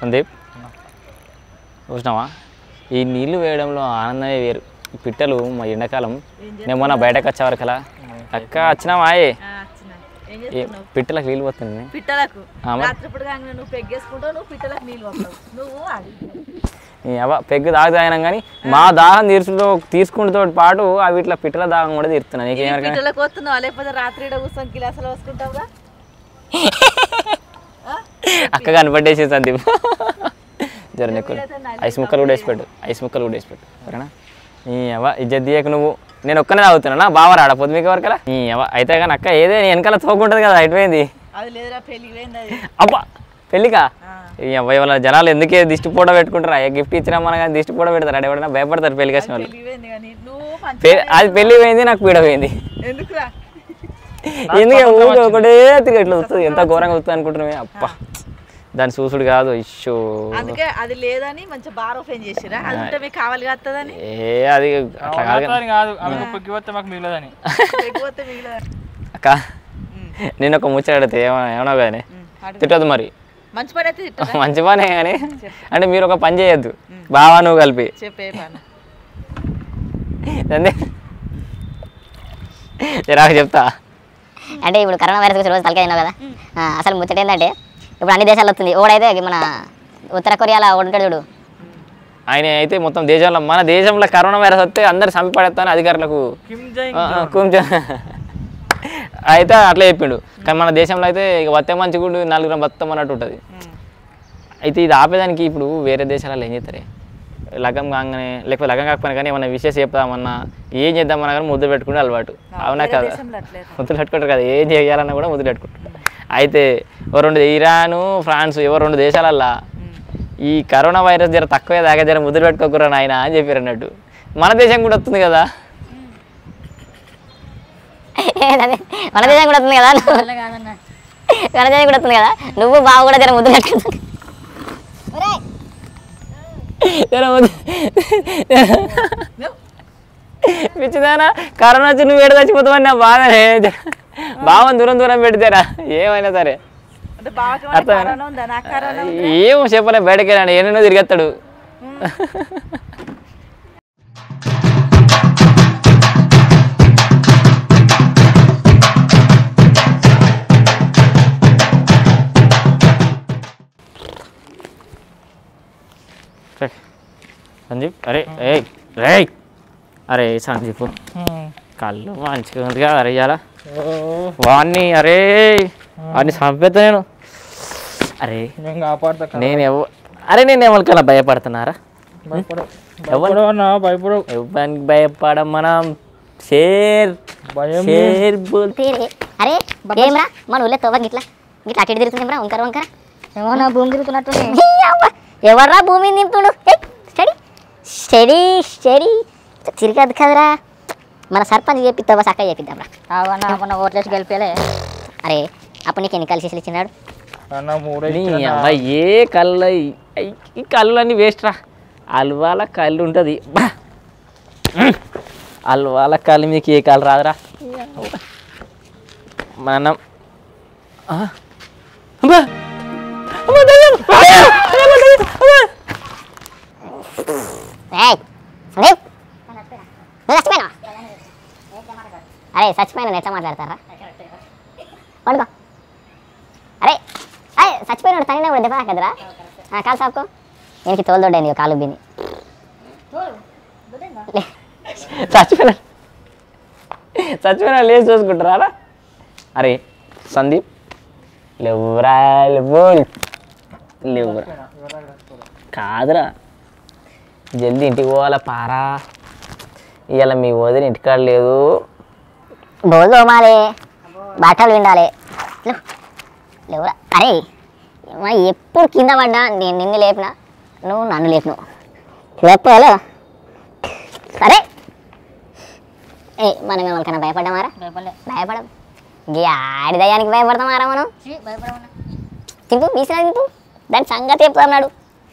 సందీప్ చూసినావా ఈ నీళ్లు వేయడంలో ఆనందమే వేరు ఈ పిట్టలు మా ఎండాకాలం నేను మొన్న బయటకు వచ్చే వరకలా అక్క వచ్చినావా ఏ ఆ, వచ్చిన. ఏం ఏ చేస్తున్నావు పిట్టలకు నీళ్ళు పోతుంది పిట్టలకు ఆ, మరి? రాత్రిప్పుడు కాగానే నువ్వు పెగ్గేసుకుంటావు నువ్వు పిట్టలకు నీళ్ళు వస్తావు నువ్వు అది అవ పెగ్గు దాకా తాగినాం కానీ మా దాహం తీర్చుతో తీసుకుంటూ పాటు అవి ఇట్లా పిట్టల దాహం కూడా తీరుతున్నాను నీకేం పిట్టలకు వస్తున్నావు లేకపోతే రాత్రి ఈడ కూర్చొని గిలాసులు వసుకుంటావుగా అక్క కనపడేసి సందీప్ జర నెక్కులు ఐస్ ముక్కలు కూడా వేసి పెట్టు ఐస్ ముక్కలు కూడా వేసి పెట్టు సరేనా నీ అవ ఇజ్జత్ తీయక నువ్వు నేను ఒక్కనే తాగుతున్నా బావ రాడ పొద్దు మీకు వరకలా నీ అవ అయితే కానీ అక్క ఏదే నీ వెనకాల తోకుంటుంది కదా అయిపోయింది అది లేదురా పెళ్ళికి పోయింది అది అబ్బా పెళ్ళికా ఆ. ఈ అబ్బాయి వాళ్ళ జనాలు ఎందుకే దిష్టి పూట పెట్టుకుంటారా ఏ గిఫ్ట్ ఇచ్చినా మన కానీ దిష్టి పూట పెడతారు ఎవడైనా భయపడతారు పెళ్లికి వచ్చిన వాళ్ళు పెళ్ళికి పోయింది కానీ నువ్వు మంచి పె- అది పెళ్లి పోయింది నాకు పీడ పోయింది ఎందుకురా ఎందుకే ఊరికే ఒకటే తిరిగి ఇట్లా వస్తుంది ఎంత ఘోరంగా వస్తుంది అనుకుంటున్నామే అప్ప దాని చూసుడు కాదు ఇష్యూ అందుకే అది లేదని మంచి బార్ ఓపెన్ చేసిరా అది ఉంటే మీకు కావాలి కత్తదని ఏ అది అట్లా కాదు కానీ. అని కాదు ఆమె ముప్పై వస్తే మాకు మిగలదని లేకపోతే మిగిలిన అక్క నేను ఒక ముచ్చట అడిగితే ఏమో ఏమన్నా కానీ తిట్టదు మరి మంచి పని అయితే తిట్టరా మంచి పనే కానీ అంటే మీరు ఒక పని చేయొద్దు బావా నువ్వు కలిపి చెప్పే పని అంతే జరా చెప్తా అంటే ఇప్పుడు కరోనా వైరస్ గురించి రోజు తలకాయ తిన్నావు కదా ఆ, అసలు ముచ్చట ఏంటంటే ఇప్పుడు అన్ని దేశాలు వస్తుంది ఓడైతే మన ఉత్తర కొరియాలో ఒకడు ఉంటాడు చూడు ఆయన అయితే మొత్తం దేశంలో మన దేశంలో కరోనా వైరస్ వస్తే అందరు చంపడేస్తాను అధికారులకు కిమ్ జై ఆ, ఆ, కొంచెం అయితే అట్లా చెప్పిండు కానీ మన దేశంలో అయితే ఇక వస్తే మంచిగుండు నలుగురం బతాం అన్నట్టు ఉంటుంది అయితే ఇది ఆపేదానికి ఇప్పుడు వేరే దేశాలలో ఏం చేస్తారే లగం కాగానే లేకపోతే లగం కాకపోయినా కానీ ఏమన్నా విషయం చెప్తామన్నా ఏం చేద్దామన్నా కానీ ముద్దు పెట్టుకుంటే అలవాటు అవునా కదా దేశంలో అట్లే ముద్దులు పెట్టుకుంటారు కదా ఏం చేయాలన్నా కూడా ముద్దులు పెట్టుకుంటారు అయితే ఓ రెండు ఇరాను ఫ్రాన్స్ ఎవరు రెండు దేశాలల్లా ఈ కరోనా వైరస్ జర తక్కువే దాకా జర ముద్దులు పెట్టుకోకురా నాయన అని చెప్పారు అన్నట్టు మన దేశం కూడా వస్తుంది కదా అదే మన దేశం కూడా వస్తుంది కదా నువ్వు- మన దేశం కూడా వస్తుంది కదా నువ్వు బావ కూడా జర ముద్దు పెట్టుకుంటుంది జర ముద్దు పిచ్చిదానా కరోనా వచ్చి నువ్వు ఏడు చచ్చిపోతావని నా బాధనే బావని దూరం దూరం పెడితేరా ఏమైనా సరే అంటే బాగా అర్థమైందా? కరోనా ఉందా నాకు కరోనా ఏమో చెప్పలే బయటకి వెళ్ళాడు ఎన్నెన్నో తిరిగేస్తాడు రే, సందీప్ అరే ఏ రే అరే సందీప్ కళ్ళు మంచిగా ఉంది కదా అరే ఇవాళ వాడిని అరే వాడిని చంపేస్తా నేను అరే నేను కాపాడుతా నేను ఎవ అరే నేను ఎవరికైనా భయపడుతున్నారా భయపడవు అన్న భయపడవు ఎవరికి భయపడం మనం షేర్ భయం షేర్ బోల్ పేరే అరే ఏమ్రా మన ఊళ్ళో తవ్వ గిట్లా గిట్లా అటు ఇటు తిరుగుతుందేమ్రా వంకర వంకర ఏమన్నా భూమి తిరుగుతున్నట్టు ఎవర్రా భూమి నింపుడు స్టడీ స్టడీ స్టడీ తిరగదు కదరా మన సర్పంచ్ చెప్పిస్తావా చక్క చెప్పిద్దాంరా అవన్న మొన్న ఓట్లేసి గెలిపేలే అరే అప్పుడు నీకు ఎన్ని కలిసి ఇచ్చినాడు అన్న మూడే నీ అబ్బాయి ఏ కళ్ళు ఈ- ఈ కళ్ళు అన్నీ వేస్ట్ రా అల్వాల కళ్ళు ఉంటుంది అల్వాల కళ్ళు మీకు ఏ కళ్ళు రాదురా మనం ఆ? అబ్బా! అబ్బా, దయ్యం! అయ్యో! అయ్యో, దయ్యం! అబ్బా! ఏయ్ సందీప్ నువ్వు చచ్చిపోయినా అరే చచ్చిపోయినా ఎట్లా మాట్లాడతారా పడుకో అరే అరే చచ్చిపోయినాడు తనినా కూడా దెబ్బ కదరా కాలు సాపుకో దీనికి తోలు దొడ్డైంది ఇక కాలు బిని చచ్చిపోయినా చచ్చిపోయినా లేచి చూసుకుంటారా అరే సందీప్ లేవురా లేవు లేవురా కాదురా జల్దీ ఇంటికి పోవాలా పారా ఇవాళ మీ వదిన ఇంటికాడ లేదు బోల్ తోమాలి బట్టలు విండాలి లేవు. లేవురా అరే ఏమ్మా, ఎప్పుడు కింద పడ్డా నేను నిన్ను లేపినా నువ్వు నన్ను లేపినావు లేపాలో సరే ఏ మనం ఎవరికైనా భయపడ్డామారా భయపడం గీ ఆడి దయ్యానికి భయపడతామారా మనం తింపు మీసిన తింపు దాని సంగతి చెప్తున్నాడు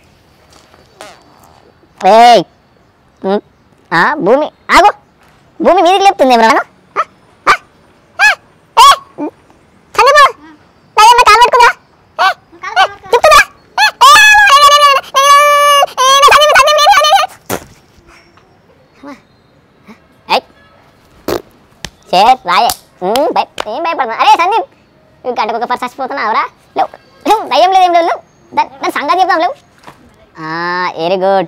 ఏయ్ ఉమ్, ఆ, భూమి ఆగు భూమి మీదికి లేపుతుంది ఏమన్నా చంద్రబాబు నా ఏమన్నా కాలు పట్టుకుందా ఏ, ఏ, తిప్పుతుందా? ఏ, ఏ, చే రాయే ఉమ్, భయ ఏం భయపడతా అరే సందీప్ ఇవి గంటకు ఒక పర్స్ చచ్చిపోతున్నావురా లేవు లేవు దయ్యం లేదు ఏం లేవు లేవు దా- దాని సంగతి చెప్తాం లేవు వెరీ గుడ్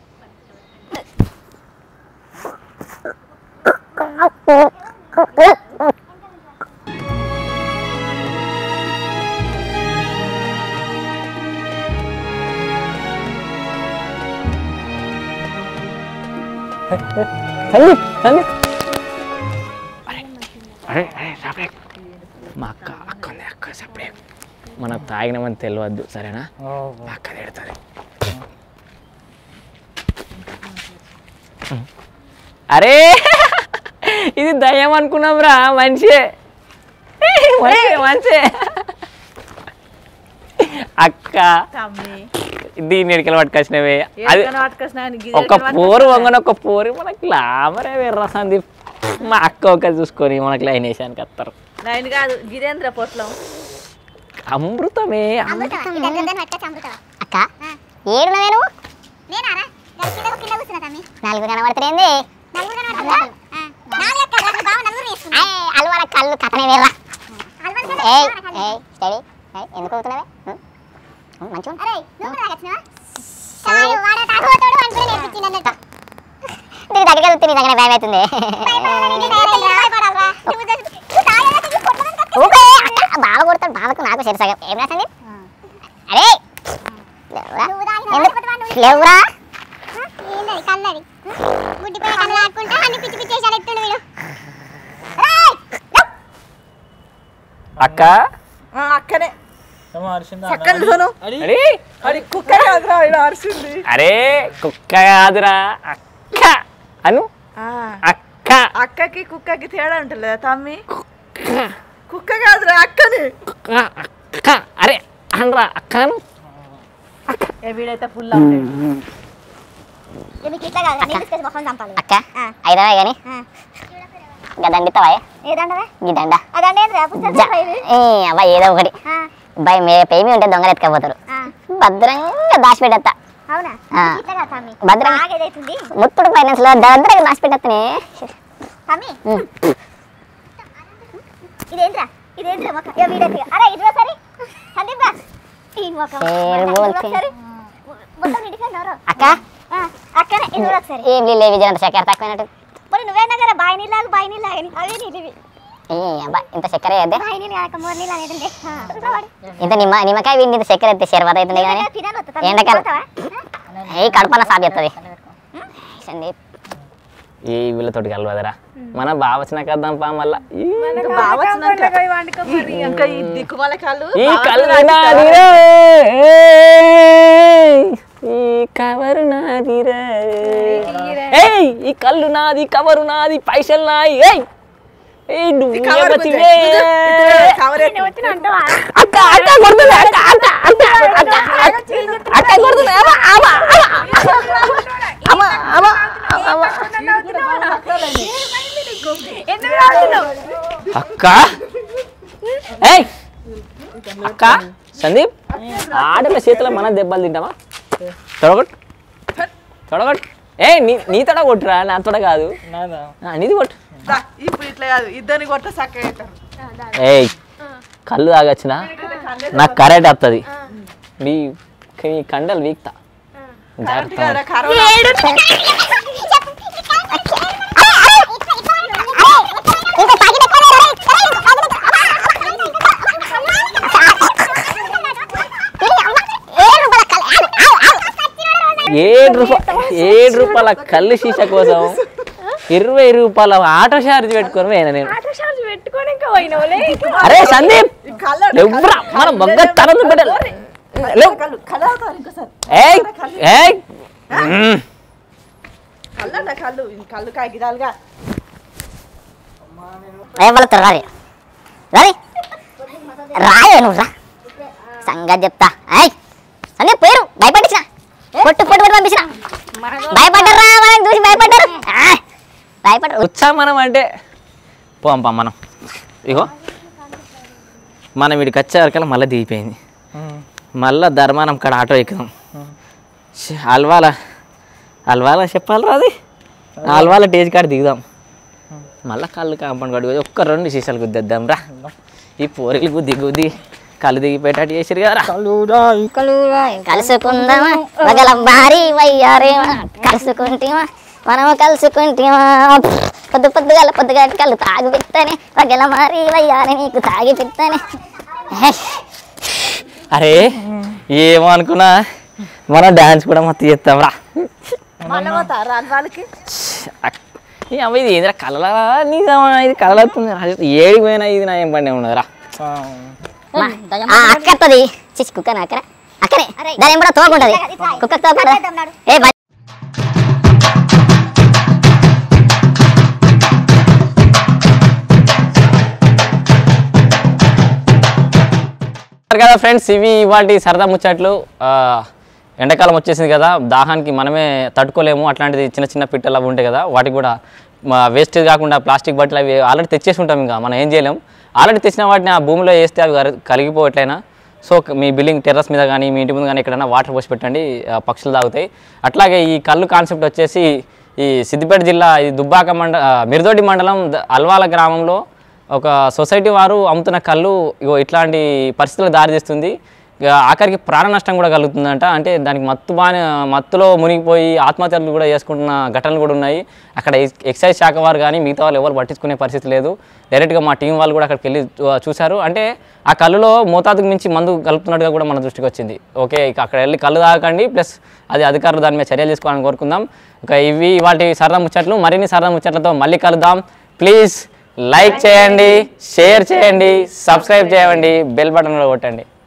సందీప్ సందీప్ అరే అరే అరే రాబే మా అక్క అక్క ఉంది అక్క సపడే మనం తాగినామని తెలియవద్దు సరేనా మా అక్క తిడుతుంది అరే ఇది దయ్యం అనుకున్నాంరా మనిషే మనిషే మనిషే అక్క తమ్మి దీన్ని ఎడికలు పట్టుకొచ్చినవే అది ఏడుకన పట్టుకొచ్చినా కానీ గిది ఒక ఏడుకన పట్టుకొచ్చినా. పోరు వంగన ఒక పోరు మనకి లామరే వెర్ర సందీప్ మా అక్క ఒక చూసుకొని మనకి లైన్ వేసానికి వస్తారు నైన్ కాదు గిరేంద్ర పొట్లం అమృతమే అక్క ఏడున్నవే నువ్వు నలుగురు కనబడుతుంది అల్వాల కళ్ళు కథనే వేర్రా ఏయ్ ఏయ్ స్టడీ ఏయ్ ఎందుకు అవుతున్నావే మంచిగా దీని దగ్గర వెళ్తే నీ దగ్గర భయం అవుతుంది ఊపే, అక్క, బావ కొడతాడు బావకు నాకు సరి సగం ఏం రాసింది అరే లేవురా ఎందుకు? లేవురా అక్క ఆ, అక్కనే ఏమో అరిసిందా చక్కని సోను అరే అది కుక్క కాదురా ఈడ అరిసింది అరే కుక్క కాదురా అక్క అను ఆ, అక్క అక్కకి కుక్కకి తేడా ఉంటుందా తమ్మి కుక్క కాదురా అక్కని అక్క అక్క అరే అనరా అక్కను ఏ వీడైతే ఫుల్ అక్క ఐదవే కానీ గదండితావా గిదండ అబ్బా ఏదో ఒకటి బై మే పేమి ఉంటే దొంగలు ఎత్తుకపోతారు భద్రంగా దాచిపెట్టేస్తా అవునా ఆ. ఇట్లా కదా తమ్మి భద్రంగా బాగా ఏదైతుంది ముత్తుడు ఫైనాన్స్ లో భద్రంగా దాచిపెట్టేస్తానే తమ్మి ఇదేంట్రా ఇదేంట్రా మొక్క ఏ వీడైతే అరే ఇది సరి సందీప్ రా ఈ మొక్క పేరు బోల్తే. మొత్తం నిండిపోయింది ఎవరో అక్క ఆ, అక్కనే ఇది ఒకసారి ఏం లేదు విజయనంత చక్కెర తక్కువైనట్టు మరి నువ్వేనా కదా బాయి నీళ్ళు బాయి నీళ్ళు ఆగని అవే నీటివి ఏ అబ్బా ఇంత చక్కెర వేయద్దే బాయి నీళ్ళు ఆగక మోర్ నీళ్ళు అనేది ఇంత నిమ్మ నిమ్మకాయ వీడి ఇంత చక్కెర ఎత్తే శర్వత అవుతుంది కానీ తినాలి ఎండకాలం ఏ కడపన సాబ్ చెప్తుంది సందీప్ ఏ వీళ్ళతోటి కలవదరా మన బావ వచ్చిన కద్దాం పా మళ్ళా ఈ బాగా వచ్చినాక ఇంకా ఈ దిక్కుమాల కాళ్ళు ఈ బాగా కళ్ళు రాసిస్తారు. నాదిరా ఈ కవరు నాదిరా ఏయ్ ఈ కళ్ళు నాది కవరు నాది పైసలు నాయి ఏయ్ ఏయ్ నువ్వు ఈ కవర్ ఎవతివే? గుంజే. ఇదిగో, ఇదిగో, కవర్ ఎత్తు. అక్క అక్క కొడుతుంది అక్క అక్క అక్క అక్క అక్క అక్క కొడుతుంది అమ్మ అమ్మ అమ్మ అమ్మ అమ్మ అమ్మ అక్క ఏయ్ అక్క సందీప్ ఆడల చేతిలో మనం దెబ్బలు తింటామా తొడగొట్టు తొడగొట్టు ఏ నీ నీ తొడ కొట్టురా నా తొడ కాదు నాదా ఆ, నీది కొట్టు దా, ఇప్పుడు ఇట్లా కాదు ఇద్దరిని కొట్ట చక్కగా అవుతారు ఏయ్ కళ్ళు తాగొచ్చిన నాకు కరెంట్ వస్తుంది నీ నీ కండలు వీక్తా కరెక్ట్ జాగ్రత్త కదా కరోనా ఏడు రూపాయల ఏడు రూపాయల కళ్ళు సీసా కోసం ఇరవై రూపాయల ఆటో చార్జ్ పెట్టుకొని పోయినా నేను అరే సందీప్ ఈ కళ్ళు లేవురా మన మొగ్గ తరలు పెట్టాలి లేవు కళ్ళు కళ్ళు అవుతారు ఇంకోసారి ఏయ్ ఏయ్ మ్మ్. కళ్ళు అంట కళ్ళు ఈ కళ్ళు కాగిదాలుగా ఏం వాళ్ళతో రాలి రాలి రాయే నువ్వు రా సంగతి చెప్తా అయ్ సందీప్ పేరు భయపడించిన కొట్టు కొట్టు కొట్టు పంపించిన భయపడ్డారా మనకి చూసి భయపడ్డారు ఆ, భయపడ్డారు వచ్చా మనం అంటే పోంపా మనం ఇగో మనం వీడికి వచ్చేవరకల్లా మళ్ళీ దిగిపోయింది మళ్ళా ధర్మానం కాడ ఆటో ఎక్కుదాం ఛీ, అల్వాల అల్వాల చెప్పాలరా అది అల్వాల టేజ్ కాడ దిగుదాం మళ్ళా కళ్ళు కాంపౌండ్ కడుగు ఒక్క రెండు సీసాలు గుద్దేద్దాం రా ఈ పోరీలు గుద్ది గుద్ది కళ్ళు దిగిపోయేటట్టు చేసిరు కదా కలుసుకుందామా పగల భారీ వయ్యారేమా కలుసుకుంటేమా మనము కలుసుకుంటేమా పొద్దు పొద్దుగాల పొద్దుగా కళ్ళు తాగి పిత్తనే పగల మారి వయ్యారి నీకు తాగి పిత్తనే అరే ఏమో అనుకున్నా మన డాన్స్ కూడా మొత్తం చేస్తాం రా మళ్ళీ పోతారు రాని వాళ్ళకి ఏ అవ్వ ఇది ఏందిరా కలలా నిజమా ఇది కలలవుతుంది ఏడికి పోయినా ఇది నా ఏం పండే ఉన్నదిరా అక్కత్తది చిచ్చి కుక్క అక్కడ అక్కడే దాని కూడా తోకుంటది కుక్క తోకుంటది ఏ బ- కదా ఫ్రెండ్స్ ఇవి వాటి సరదా ముచ్చట్లు ఆ, ఎండాకాలం వచ్చేసింది కదా దాహానికి మనమే తట్టుకోలేము అట్లాంటిది చిన్న చిన్న పిట్టలు అవి ఉంటాయి కదా వాటికి కూడా వేస్టేజ్ కాకుండా ప్లాస్టిక్ బట్టలు అవి ఆల్రెడీ తెచ్చేసి ఉంటాం ఇంకా మనం ఏం చేయలేం ఆల్రెడీ తెచ్చిన వాటిని ఆ భూమిలో వేస్తే అవి కరి- కరిగిపోవట్లయినా సో మీ బిల్డింగ్ టెర్రస్ మీద కానీ మీ ఇంటి ముందు కానీ ఎక్కడైనా వాటర్ పోసి పెట్టండి ఆ, పక్షులు తాగుతాయి అట్లాగే ఈ కళ్ళు కాన్సెప్ట్ వచ్చేసి ఈ సిద్దిపేట జిల్లా ఈ దుబ్బాక మండ ఆ, మిర్దోడి మండలం ద- అల్వాల గ్రామంలో ఒక సొసైటీ వారు అమ్ముతున్న కళ్ళు ఇగో ఇట్లాంటి పరిస్థితులకు దారితీస్తుంది ఇక ఆఖరికి ప్రాణ నష్టం కూడా కలుగుతుందంట అంటే దానికి మత్తు బాగా మత్తులో మునిగిపోయి ఆత్మహత్యలు కూడా చేసుకుంటున్న ఘటనలు కూడా ఉన్నాయి అక్కడ ఎక్స్- ఎక్సైజ్ శాఖ వారు కానీ మిగతా వాళ్ళు ఎవరు పట్టించుకునే పరిస్థితి లేదు డైరెక్ట్గా మా టీం వాళ్ళు కూడా అక్కడికి వెళ్ళి చూ- చూశారు అంటే ఆ కళ్ళులో మోతాదుకు మించి మందు కలుపుతున్నట్టుగా కూడా మన దృష్టికి వచ్చింది ఓకే ఇక అక్కడ వెళ్ళి కళ్ళు తాగకండి ప్లస్ అది అధికారులు దాని మీద చర్యలు తీసుకోవాలని కోరుకుందాం ఇక ఇవి వాటి సరదా ముచ్చట్లు మరిన్ని సరదా ముచ్చట్లతో మళ్ళీ కలుద్దాం ప్లీజ్ లైక్ చేయండి షేర్ చేయండి సబ్స్క్రైబ్ చేయండి బెల్ బటన్ కూడా కొట్టండి